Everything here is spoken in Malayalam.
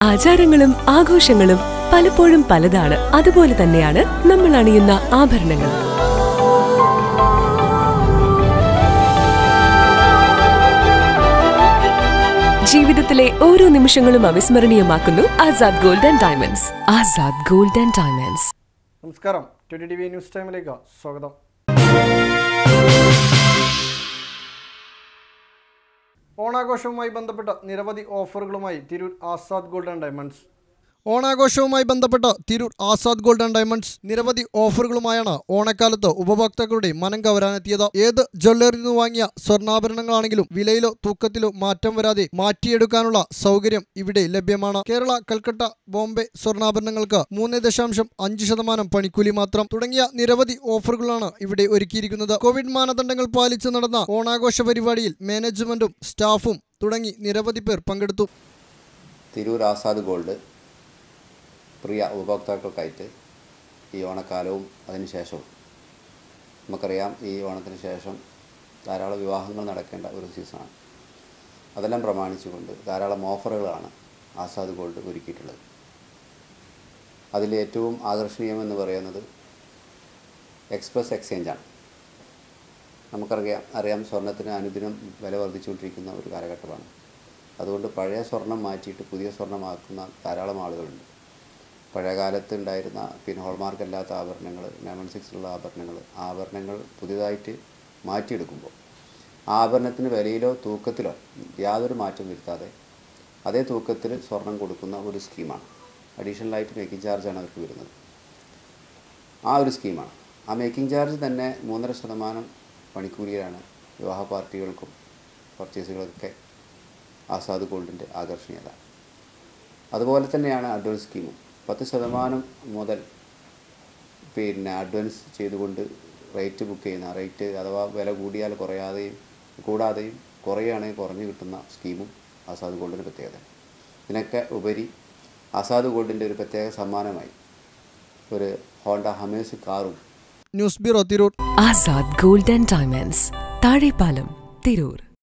ആചാരങ്ങളും ആഘോഷങ്ങളും പലപ്പോഴും പലതാണ് അതുപോലെ തന്നെയാണ് നമ്മൾ അണിയുന്ന ആഭരണങ്ങൾ ജീവിതത്തിലെ ഓരോ നിമിഷങ്ങളും അവിസ്മരണീയമാക്കുന്നു Azad gold and diamonds Azad gold and diamonds നമസ്കാരം ട്വൻറ്റി ടി വി ന്യൂസ് ടൈമിലേക്ക് സ്വാഗതം ഓണാഘോഷവുമായി ബന്ധപ്പെട്ട നിരവധി ഓഫറുകളുമായി Tirur Azad gold and diamonds ഓണാഘോഷവുമായി ബന്ധപ്പെട്ട Tirur Azad gold and diamonds നിരവധി ഓഫറുകളുമായാണ് ഓണക്കാലത്ത് ഉപഭോക്താക്കളുടെ മനം കവരാനെത്തിയത് ഏത് ജ്വല്ലറിയിൽ നിന്ന് വാങ്ങിയ സ്വർണ്ണാഭരണങ്ങളാണെങ്കിലും വിലയിലോ തൂക്കത്തിലോ മാറ്റം വരാതെ മാറ്റിയെടുക്കാനുള്ള സൗകര്യം ഇവിടെ ലഭ്യമാണ് കേരള കൽക്കട്ട ബോംബെ സ്വർണ്ണാഭരണങ്ങൾക്ക് മൂന്ന് ദശാംശം അഞ്ച് ശതമാനം പണിക്കൂലി മാത്രം തുടങ്ങിയ നിരവധി ഓഫറുകളാണ് ഇവിടെ ഒരുക്കിയിരിക്കുന്നത് കോവിഡ് മാനദണ്ഡങ്ങൾ പാലിച്ച് നടന്ന ഓണാഘോഷ പരിപാടിയിൽ മാനേജ്മെന്റും സ്റ്റാഫും തുടങ്ങി നിരവധി പേർ പങ്കെടുത്തു തിരൂർ ആസാദ് ഗോൾഡ് പ്രിയ ഉപഭോക്താക്കൾക്കായിട്ട് ഈ ഓണക്കാലവും അതിനുശേഷവും നമുക്കറിയാം ഈ ഓണത്തിന് ശേഷം ധാരാളം വിവാഹങ്ങൾ നടക്കേണ്ട ഒരു സീസണാണ് അതെല്ലാം പ്രമാണിച്ചുകൊണ്ട് ധാരാളം ഓഫറുകളാണ് ആസാദ് ഗോൾഡ് ഒരുക്കിയിട്ടുള്ളത് അതിൽ ഏറ്റവും ആകർഷണീയമെന്ന് പറയുന്നത് എക്സ്പ്രസ് എക്സ്ചേഞ്ചാണ് നമുക്കറിയാം അറിയാം സ്വർണത്തിന് അനുദിനം വില വർദ്ധിച്ചുകൊണ്ടിരിക്കുന്ന ഒരു കാലഘട്ടമാണ് അതുകൊണ്ട് പഴയ സ്വർണം മാറ്റിയിട്ട് പുതിയ സ്വർണ്ണമാക്കുന്ന ധാരാളം ആളുകളുണ്ട് പഴയ കാലത്ത് ഉണ്ടായിരുന്ന പിന്നെ ഹോൾമാർക്ക് അല്ലാത്ത ആഭരണങ്ങൾ നയൻ സിക്സിലുള്ള ആഭരണങ്ങൾ ആഭരണങ്ങൾ പുതിയതായിട്ട് മാറ്റിയെടുക്കുമ്പോൾ ആ ആഭരണത്തിന് വിലയിലോ തൂക്കത്തിലോ യാതൊരു മാറ്റം വരുത്താതെ അതേ തൂക്കത്തിൽ സ്വർണം കൊടുക്കുന്ന ഒരു സ്കീമാണ് അഡീഷണലായിട്ട് മേക്കിംഗ് ചാർജാണ് അവർക്ക് വരുന്നത് ആ ഒരു സ്കീമാണ് ആ മേക്കിംഗ് ചാർജ് തന്നെ മൂന്നര ശതമാനം പണിക്കൂലിയിലാണ് വിവാഹ പാർട്ടികൾക്കും പർച്ചേസുകളൊക്കെ ആസാദ് ഗോൾഡിൻ്റെ ആകർഷണീയത അതുപോലെ തന്നെയാണ് അഡ്വാൻസ് സ്കീമും പത്ത് ശതമാനം മുതൽ പിന്നെ അഡ്വാൻസ് ചെയ്തുകൊണ്ട് റേറ്റ് ബുക്ക് ചെയ്യുന്ന റേറ്റ് അഥവാ വില കൂടിയാൽ കുറയാതെയും കൂടാതെയും കുറയുകയാണെങ്കിൽ കുറഞ്ഞു കിട്ടുന്ന സ്കീമും ആസാദ് ഗോൾഡിൻ്റെ പ്രത്യേകത ഇതിനൊക്കെ ഉപരി ആസാദ് ഗോൾഡിൻ്റെ ഒരു പ്രത്യേക സമ്മാനമായി ഒരു ഹോണ്ട ഹമേസ് കാറും news bureau Tirur Azad gold and diamonds Thazhepalam Tirur